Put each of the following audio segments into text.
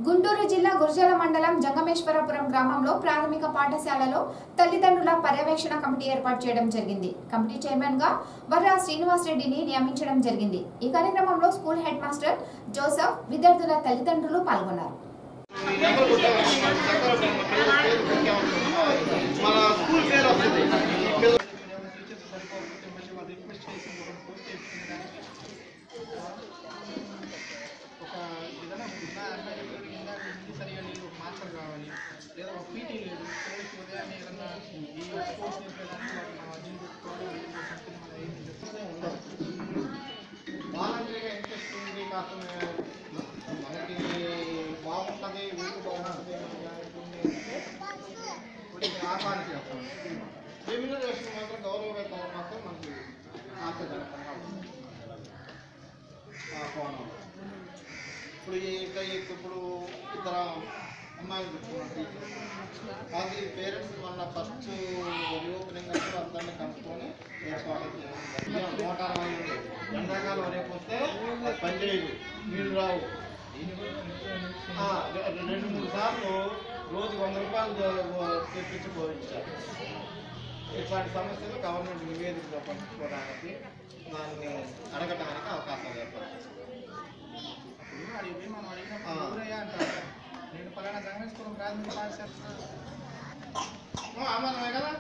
గుంటూరు జిల్లా గుర్జల మండలం జంగమేశ్వరపురం గ్రామంలో ప్రాథమిక పాఠశాలలో తల్లిదండ్రుల పర్యవేక్షణ కమిటీ ఏర్పాటు చేయడం జరిగింది కమిటీ చైర్మన్ గా వర్రా శ్రీనివాస్ రెడ్డిని నియమించడం జరిగింది ఈ కార్యక్రమంలో స్కూల్ హెడ్ మాస్టర్ జోసఫ్ విద్యార్థుల తల్లిదండ్రులు పాల్గొన్నారు మన స్కూల్ పేరు వస్తుంది టీచర్స్ సరిపోకపోతే మళ్ళీ వాళ్ళు రిక్వెస్ట్ చేసి ఒకటి పోస్ట్ చేసుకుని ఒక ఏదైనా ఉన్న అమ్మాయి ఇంకా హిందీ సరిగా లేదు ఒక మాస్టర్ కావాలి లేదా ఒక పీటీ లేదు పిల్లలకి ఉదయాన్నే ఏదన్నా ఈ స్పోర్ట్స్ నేర్పేదానికి వాళ్ళు మనం అర్జున్ పెట్టుకోవాలి ఏం సంథింగ్ మనం ఏం చేస్తాం వాలంటరీగా ఇంట్రెస్ట్ ఉంది కాస్త మనకి బాగుంటుంది ఊరు బాగుంటుంది ఇప్పుడు ఆహ్వానం చేస్తాం రెమ్యూనరేషన్ మాత్రం గౌరవ వేతనం మాత్రం మనకి ఆశ్చర్యకరంగా ఉంది. ఆ కోణం ఇప్పుడు ఈ ఇంకా ఈ- ఇప్పుడు ఇద్దరు అమ్మాయిలు పెట్టుకున్నాం అది పేరెంట్స్ వల్ల ఫస్ట్ రీఓపెనింగ్ అంటే అందరినీ కనుక్కొని ఏర్పాటు చేయాలి నూట అరవై ఉంది ఎండాకాలం రేపు వస్తే అది పని చేయదు నీళ్ళు రావు ఆ, రె- రెండు మూడు సార్లు రోజు వంద రూపాయలు దో- తెప్పించి పోయించారు ఇట్లాంటి సమస్యలు గవర్నమెంట్ నివేదికలో పంచుకోవడానికి దాన్ని అడగటానికి అవకాశాలు ఏర్పడతాయి ఇప్పుడు అడిగి మనం అడిగినప్పుడు ఆ. ఎవరయ్యా అంటారు నేను పలానా జంగమేశ్వరం ప్రాథమిక పాఠశాల అమ్మాయి కదా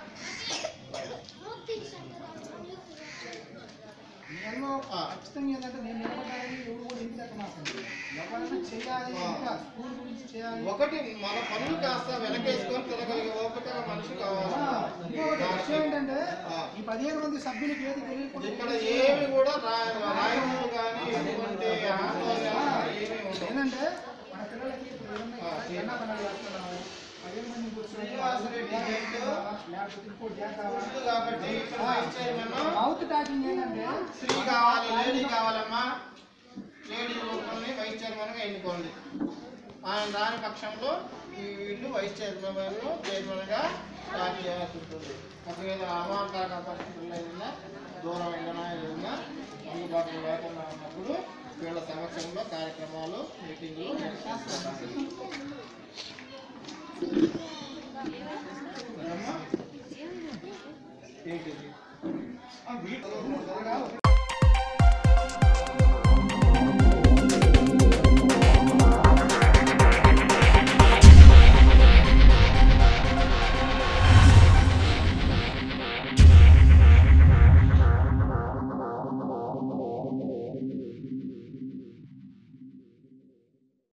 నేను ఆ. ఖచ్చితంగా ఏంటంటే నేను నిలబడాలని ఎవరు కూడా ఇంటి దగ్గర మాట్లాడు ఎవరైనా చేయాలి ఆ. ఇంకా స్కూల్ గురించి చేయాలి ఒకటి మన పనులు కాస్త వెనకేసుకొని తిరగలిగే ఓపిక మనిషి కావాలి ఆ, ఇంకొకటి విషయం ఏంటంటే ఆ. ఈ పదిహేను మంది సభ్యులకి ఏది తెలియకుండా ఇక్కడ ఏమి కూడా రా- రాయములు కానీ ఎటువంటి ఆందోళన ఏమీ ఉండవు ఏంటంటే మన పిల్లలకి ఇప్పుడు ఏమన్నా ఆ, ఇక్కడ ఎన్న పనులు చేస్తున్నాము పదిహేను మంది కూర్చొని శ్రీనివాసరెడ్డి గారు లేకపోతే ఇంకోటి చేద్దామా ఉంది కాబట్టి ఇక్కడ వైస్ చైర్మన్ మౌత్ టాకింగ్ ఏంటంటే స్త్రీ కావాలి లేడీ కావాలమ్మా లేడీ రూపంని వైస్ చైర్మన్గా ఎన్నుకోండి ఆయన రాని పక్షంలో ఈ వీళ్ళు వైస్ చైర్మన్ చైర్మన్గా స్టార్ట్ చేయాల్సి ఉంటుంది ఒకవేళ అవాంతర పరిస్థితుల్లో ఏదైనా దూరం వెళ్ళినా ఏదైనా అందుబాటులో లేకుండా ఉన్నప్పుడు వీళ్ళ సమక్షంలో కార్యక్రమాలు మీటింగ్లు చేసుకోవడానికి ఏంటిది? ఆ, వీటి-